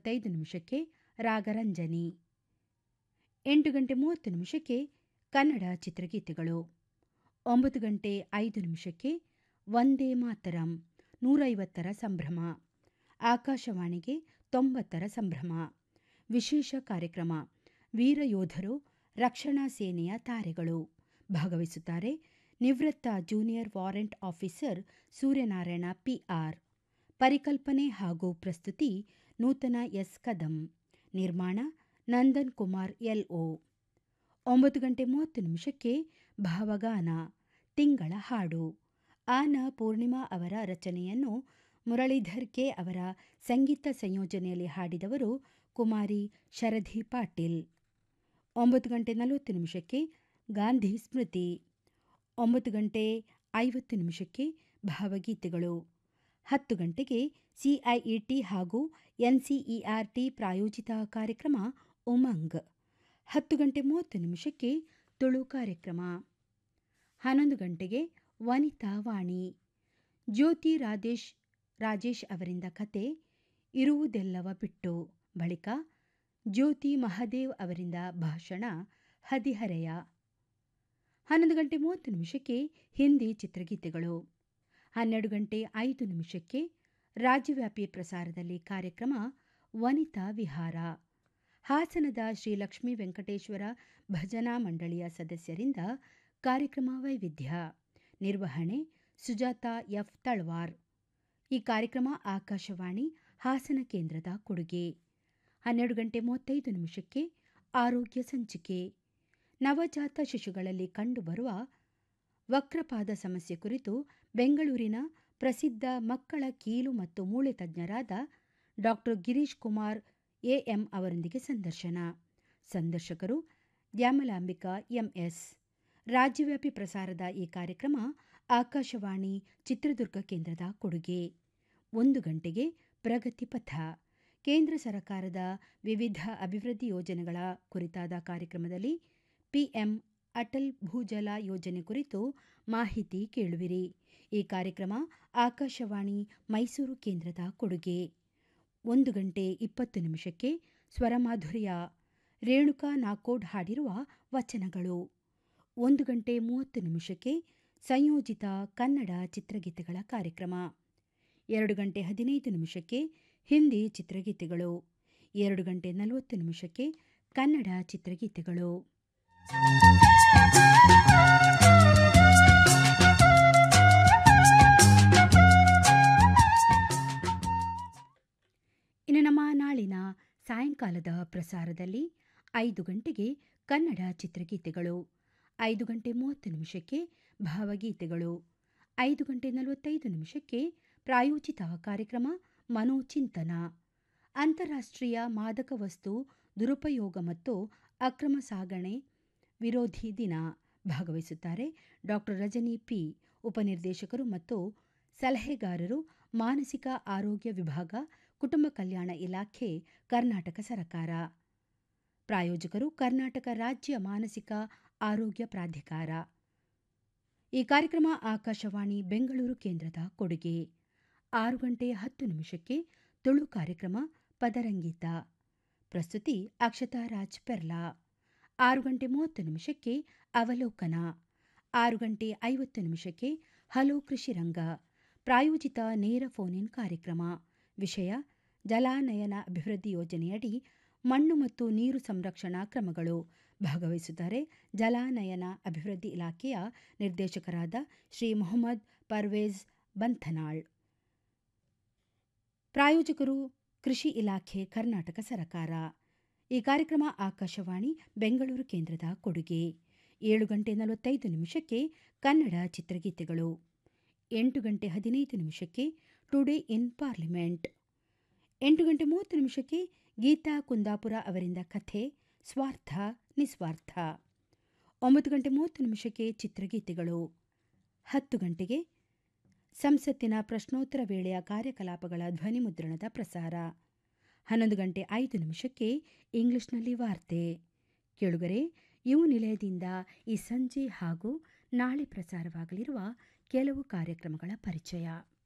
ನಲವತ್ತೈದು ನಿಮಿಷಕ್ಕೆ ರಾಗರಂಜನಿ ಎಂಟು ಗಂಟೆ ಮೂವತ್ತು ನಿಮಿಷಕ್ಕೆ ಕನ್ನಡ ಚಿತ್ರಗೀತೆಗಳು ಒಂಬತ್ತು ಗಂಟೆ ಐದು ನಿಮಿಷಕ್ಕೆ ವಂದೇ ಮಾತರಂ ನೂರೈವತ್ತರ ಸಂಭ್ರಮ ಆಕಾಶವಾಣಿಗೆ ತೊಂಬತ್ತರ ಸಂಭ್ರಮ ವಿಶೇಷ ಕಾರ್ಯಕ್ರಮ ವೀರಯೋಧರು ರಕ್ಷಣಾ ಸೇನೆಯ ತಾರೆಗಳು ಭಾಗವಹಿಸುತ್ತಾರೆ ನಿವೃತ್ತ junior warrant officer Suryanarayana PR ಪರಿಕಲ್ಪನೆ ಹಾಗೂ ಪ್ರಸ್ತುತಿ ನೂತನ ಎಸ್ ಕದಂ ನಿರ್ಮಾಣ ನಂದನ್ ಕುಮಾರ್ ಎಲ್ಒ ಒಂಬತ್ತು ಗಂಟೆ ಮೂವತ್ತು ನಿಮಿಷಕ್ಕೆ ಭಾವಗಾನ ತಿಂಗಳ ಹಾಡು ಆನ ಪೂರ್ಣಿಮಾ ಅವರ ರಚನೆಯನ್ನು ಮುರಳೀಧರ್ ಕೆ ಅವರ ಸಂಗೀತ ಸಂಯೋಜನೆಯಲ್ಲಿ ಹಾಡಿದವರು ಕುಮಾರಿ ಶರಧಿ ಪಾಟೀಲ್ ಒಂಬತ್ತು ಗಂಟೆ ನಲವತ್ತು ನಿಮಿಷಕ್ಕೆ ಗಾಂಧಿ ಸ್ಮೃತಿ ಒಂಬತ್ತು ಗಂಟೆ ಐವತ್ತು ನಿಮಿಷಕ್ಕೆ ಭಾವಗೀತೆಗಳು ಹತ್ತು ಗಂಟೆಗೆ ಸಿಐಇಟಿ ಹಾಗೂ ಎನ್ಸಿಇಆರ್ಟಿ ಪ್ರಾಯೋಜಿತ ಕಾರ್ಯಕ್ರಮ ಉಮಂಗ್ ಹತ್ತು ಗಂಟೆ ಮೂವತ್ತು ನಿಮಿಷಕ್ಕೆ ತುಳು ಕಾರ್ಯಕ್ರಮ ಹನ್ನೊಂದು ಗಂಟೆಗೆ ವನಿತಾ ವಾಣಿ ಜ್ಯೋತಿ ರಾಜೇಶ್ ರಾಜೇಶ್ ಅವರಿಂದ ಕತೆ ಇರುವುದೆಲ್ಲವ ಬಿಟ್ಟು ಬಳಿಕ ಜ್ಯೋತಿ ಮಹಾದೇವ್ ಅವರಿಂದ ಭಾಷಣ ಹದಿಹರೆಯ ಹನ್ನೊಂದು ಗಂಟೆ ಮೂವತ್ತು ನಿಮಿಷಕ್ಕೆ ಹಿಂದಿ ಚಿತ್ರಗೀತೆಗಳು ಹನ್ನೆರಡು ಗಂಟೆ ಐದು ನಿಮಿಷಕ್ಕೆ ರಾಜ್ಯವ್ಯಾಪಿ ಪ್ರಸಾರದಲ್ಲಿ ಕಾರ್ಯಕ್ರಮ ವನಿತಾ ವಿಹಾರ ಹಾಸನದ ಶ್ರೀ ಲಕ್ಷ್ಮೀ ವೆಂಕಟೇಶ್ವರ ಭಜನಾ ಮಂಡಳಿಯ ಸದಸ್ಯರಿಂದ ಕಾರ್ಯಕ್ರಮ ವೈವಿಧ್ಯ ನಿರ್ವಹಣೆ ಸುಜಾತಾ ಎಫ್ ತಳ್ವಾರ್ ಈ ಕಾರ್ಯಕ್ರಮ ಆಕಾಶವಾಣಿ ಹಾಸನ ಕೇಂದ್ರದ ಕೊಡುಗೆ ಹನ್ನೆರಡು ಗಂಟೆ ಮೂವತ್ತೈದು ನಿಮಿಷಕ್ಕೆ ಆರೋಗ್ಯ ಸಂಚಿಕೆ ನವಜಾತ ಶಿಶುಗಳಲ್ಲಿ ಕಂಡುಬರುವ ವಕ್ರಪಾದ ಸಮಸ್ಯೆ ಕುರಿತು ಬೆಂಗಳೂರಿನ ಪ್ರಸಿದ್ಧ ಮಕ್ಕಳ ಕೀಲು ಮತ್ತು ಮೂಳೆ ತಜ್ಞರಾದ ಡಾಕ್ಟರ್ ಗಿರೀಶ್ ಕುಮಾರ್ ಎಎಂ ಅವರೊಂದಿಗೆ ಸಂದರ್ಶನ ಸಂದರ್ಶಕರು ದ್ಯಾಮಲಾಂಬಿಕಾ ಎಂಎಸ್ ರಾಜ್ಯವ್ಯಾಪಿ ಪ್ರಸಾರದ ಈ ಕಾರ್ಯಕ್ರಮ ಆಕಾಶವಾಣಿ ಚಿತ್ರದುರ್ಗ ಕೇಂದ್ರದ ಕೊಡುಗೆ ಒಂದು ಗಂಟೆಗೆ ಪ್ರಗತಿ ಪಥ ಕೇಂದ್ರ ಸರ್ಕಾರದ ವಿವಿಧ ಅಭಿವೃದ್ಧಿ ಯೋಜನೆಗಳ ಕುರಿತಾದ ಕಾರ್ಯಕ್ರಮದಲ್ಲಿ ಪಿಎಂ ಅಟಲ್ ಭೂಜಲ ಯೋಜನೆ ಕುರಿತು ಮಾಹಿತಿ ಕೇಳುವಿರಿ ಈ ಕಾರ್ಯಕ್ರಮ ಆಕಾಶವಾಣಿ ಮೈಸೂರು ಕೇಂದ್ರದ ಕೊಡುಗೆ ಒಂದು ಗಂಟೆ ಇಪ್ಪತ್ತು ನಿಮಿಷಕ್ಕೆ ಸ್ವರಮಾಧುರ್ಯ ರೇಣುಕಾ ನಾಕೋಡ್ ಹಾಡಿರುವ ವಚನಗಳು ಒಂದು ಗಂಟೆ ಮೂವತ್ತು ನಿಮಿಷಕ್ಕೆ ಸಂಯೋಜಿತ ಕನ್ನಡ ಚಿತ್ರಗೀತೆಗಳ ಕಾರ್ಯಕ್ರಮ ಎರಡು ಗಂಟೆ ಹದಿನೈದು ನಿಮಿಷಕ್ಕೆ ಹಿಂದಿ ಚಿತ್ರಗೀತೆಗಳು ಎರಡು ಗಂಟೆ ನಲವತ್ತು ನಿಮಿಷಕ್ಕೆ ಕನ್ನಡ ಚಿತ್ರಗೀತೆಗಳು ಇನ್ನು ನಮ್ಮ ನಾಳಿನ ಸಾಯಂಕಾಲದ ಪ್ರಸಾರದಲ್ಲಿ ಐದು ಗಂಟೆಗೆ ಕನ್ನಡ ಚಿತ್ರಗೀತೆಗಳು ಐದು ಗಂಟೆ ಮೂವತ್ತು ನಿಮಿಷಕ್ಕೆ ಭಾವಗೀತೆಗಳು ಐದು ಗಂಟೆ ನಲವತ್ತೈದು ನಿಮಿಷಕ್ಕೆ ಪ್ರಾಯೋಜಿತ ಕಾರ್ಯಕ್ರಮ ಮನೋಚಿಂತನ ಅಂತಾರಾಷ್ಟ್ರೀಯ ಮಾದಕ ವಸ್ತು ದುರುಪಯೋಗ ಮತ್ತು ಅಕ್ರಮ ಸಾಗಣೆ ವಿರೋಧಿ ದಿನ ಭಾಗವಹಿಸುತ್ತಾರೆ ಡಾಕ್ಟರ್ ರಜನಿ ಪಿ ಉಪನಿರ್ದೇಶಕರು ಮತ್ತು ಸಲಹೆಗಾರರು ಮಾನಸಿಕ ಆರೋಗ್ಯ ವಿಭಾಗ ಕುಟುಂಬ ಕಲ್ಯಾಣ ಇಲಾಖೆ ಕರ್ನಾಟಕ ಸರ್ಕಾರ ಪ್ರಾಯೋಜಕರು ಕರ್ನಾಟಕ ರಾಜ್ಯ ಮಾನಸಿಕ ಆರೋಗ್ಯ ಪ್ರಾಧಿಕಾರ ಈ ಕಾರ್ಯಕ್ರಮ ಆಕಾಶವಾಣಿ ಬೆಂಗಳೂರು ಕೇಂದ್ರದ ಕೊಡುಗೆ ಆರು ಗಂಟೆ ಹತ್ತು ನಿಮಿಷಕ್ಕೆ ತುಳು ಕಾರ್ಯಕ್ರಮ ಪದರಂಗಿತ ಪ್ರಸ್ತುತಿ ಅಕ್ಷತಾ ರಾಜ್ ಪೆರ್ಲಾ ಆರು ಗಂಟೆ ಮೂವತ್ತು ನಿಮಿಷಕ್ಕೆ ಅವಲೋಕನ ಆರು ಗಂಟೆ ಐವತ್ತು ನಿಮಿಷಕ್ಕೆ ಹಲೋ ಕೃಷಿ ರಂಗ ಪ್ರಾಯೋಜಿತ ನೇರ ಫೋನ್ ಇನ್ ಕಾರ್ಯಕ್ರಮ ವಿಷಯ ಜಲಾನಯನ ಅಭಿವೃದ್ಧಿ ಯೋಜನೆಯಡಿ ಮಣ್ಣು ಮತ್ತು ನೀರು ಸಂರಕ್ಷಣಾ ಕ್ರಮಗಳು ಭಾಗವಹಿಸುತ್ತಾರೆ ಜಲಾನಯನ ಅಭಿವೃದ್ಧಿ ಇಲಾಖೆಯ ನಿರ್ದೇಶಕರಾದ ಶ್ರೀ ಮೊಹಮ್ಮದ್ ಪರ್ವೇಜ್ ಬಂಥನಾಳ್ ಪ್ರಾಯೋಜಕರು ಕೃಷಿ ಇಲಾಖೆ ಕರ್ನಾಟಕ ಸರ್ಕಾರ ಈ ಕಾರ್ಯಕ್ರಮ ಆಕಾಶವಾಣಿ ಬೆಂಗಳೂರು ಕೇಂದ್ರದ ಕೊಡುಗೆ ಏಳು ಗಂಟೆ ನಲವತ್ತೈದು ನಿಮಿಷಕ್ಕೆ ಕನ್ನಡ ಚಿತ್ರಗೀತೆಗಳು ಎಂಟು ಗಂಟೆ ಹದಿನೈದು ನಿಮಿಷಕ್ಕೆ ಟುಡೇ ಇನ್ ಪಾರ್ಲಿಮೆಂಟ್ ಎಂಟು ಗಂಟೆ ಮೂವತ್ತು ನಿಮಿಷಕ್ಕೆ ಗೀತಾ ಕುಂದಾಪುರ ಅವರಿಂದ ಕಥೆ ಸ್ವಾರ್ಥ ನಿಸ್ವಾರ್ಥ ಒಂಬತ್ತು ಗಂಟೆ ಮೂವತ್ತು ನಿಮಿಷಕ್ಕೆ ಚಿತ್ರಗೀತೆಗಳು ಹತ್ತು ಗಂಟೆಗೆ ಸಂಸತ್ತಿನ ಪ್ರಶ್ನೋತ್ತರ ವೇಳೆಯ ಕಾರ್ಯಕಲಾಪಗಳ ಧ್ವನಿಮುದ್ರಣದ ಪ್ರಸಾರ ಹನ್ನೊಂದು ಗಂಟೆ ಐದು ನಿಮಿಷಕ್ಕೆ ಇಂಗ್ಲಿಷ್ನಲ್ಲಿ ವಾರ್ತೆ ಕೇಳುಗರೆ ಇವು ನಿಲಯದಿಂದ ಈ ಸಂಜೆ ಹಾಗೂ ನಾಳೆ ಪ್ರಸಾರವಾಗಲಿರುವ ಕೆಲವು ಕಾರ್ಯಕ್ರಮಗಳ ಪರಿಚಯ